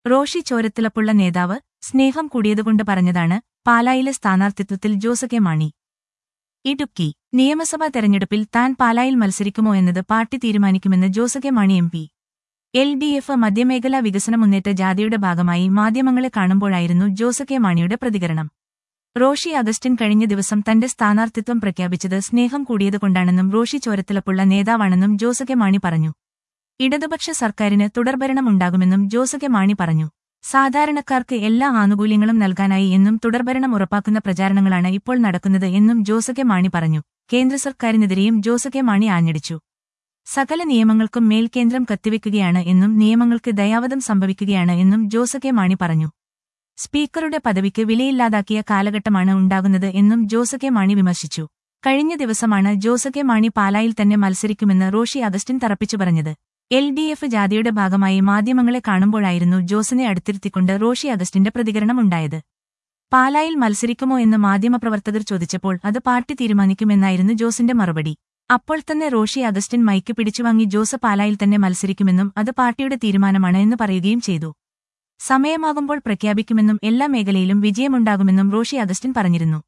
റോഷി ചോരത്തിളപ്പുള്ള നേതാവ് സ്നേഹം കൂടിയതുകൊണ്ട് പറഞ്ഞതാണ് പാലായിലെ സ്ഥാനാർത്ഥിത്വത്തിൽ ജോസ് കെ മാണി ഇടുക്കി നിയമസഭാ തെരഞ്ഞെടുപ്പിൽ താൻ പാലായിൽ മത്സരിക്കുമോ എന്നത് പാർട്ടി തീരുമാനിക്കുമെന്ന് Jose K Mani M P L D F മധ്യമേഖലാ വികസന മുന്നേറ്റ ജാഥയുടെ ഭാഗമായി മാധ്യമങ്ങളെ കാണുമ്പോഴായിരുന്നു ജോസ് കെ മാണിയുടെ പ്രതികരണം റോഷി അഗസ്റ്റിൻ കഴിഞ്ഞ ദിവസം തന്റെ സ്ഥാനാർത്ഥിത്വം പ്രഖ്യാപിച്ചത് സ്നേഹം കൂടിയതുകൊണ്ടാണെന്നും റോഷി ചോരത്തിളപ്പുള്ള നേതാവാണെന്നും ജോസ് കെ മാണി പറഞ്ഞു ഇടതുപക്ഷ സർക്കാരിന് തുടർഭരണം ഉണ്ടാകുമെന്നും ജോസ് കെ മാണി പറഞ്ഞു സാധാരണക്കാർക്ക് എല്ലാ ആനുകൂല്യങ്ങളും നൽകാനായി എന്നും തുടർഭരണം ഉറപ്പാക്കുന്ന പ്രചാരണങ്ങളാണ് ഇപ്പോൾ നടക്കുന്നത് എന്നും ജോസ് കെ മാണി പറഞ്ഞു കേന്ദ്ര സർക്കാരിനെതിരെയും ജോസ് കെ മാണി ആഞ്ഞടിച്ചു സകല നിയമങ്ങൾക്കും മേൽ കേന്ദ്രം കത്തിവെക്കുകയാണ് എന്നും നിയമങ്ങൾക്ക് ദയാവധം സംഭവിക്കുകയാണ് എന്നും ജോസ് കെ മാണി പറഞ്ഞു സ്പീക്കറുടെ പദവിക്ക് വിലയില്ലാതാക്കിയ കാലഘട്ടമാണ് ഉണ്ടാകുന്നത് എന്നും ജോസ് കെ മാണി വിമർശിച്ചു കഴിഞ്ഞ ദിവസമാണ് ജോസ് കെ മാണി പാലായിൽ തന്നെ മത്സരിക്കുമെന്ന് റോഷി അഗസ്റ്റിൻ തറപ്പിച്ചു പറഞ്ഞത് എൽ ഡി എഫ് ജാഥയുടെ ഭാഗമായി മാധ്യമങ്ങളെ കാണുമ്പോഴായിരുന്നു ജോസിനെ അടുത്തിരുത്തിക്കൊണ്ട് റോഷി അഗസ്റ്റിന്റെ പ്രതികരണമുണ്ടായത് പാലായിൽ മത്സരിക്കുമോ എന്ന് മാധ്യമപ്രവർത്തകർ ചോദിച്ചപ്പോൾ അത് പാർട്ടി തീരുമാനിക്കുമെന്നായിരുന്നു ജോസിന്റെ മറുപടി അപ്പോൾ തന്നെ റോഷി അഗസ്റ്റിൻ മൈക്ക് പിടിച്ചുവാങ്ങി ജോസ് പാലായിൽ തന്നെ മത്സരിക്കുമെന്നും അത് പാർട്ടിയുടെ തീരുമാനമാണ് എന്ന് പറയുകയും ചെയ്തു സമയമാകുമ്പോൾ പ്രഖ്യാപിക്കുമെന്നും എല്ലാ മേഖലയിലും വിജയമുണ്ടാകുമെന്നും റോഷി അഗസ്റ്റിൻ പറഞ്ഞിരുന്നു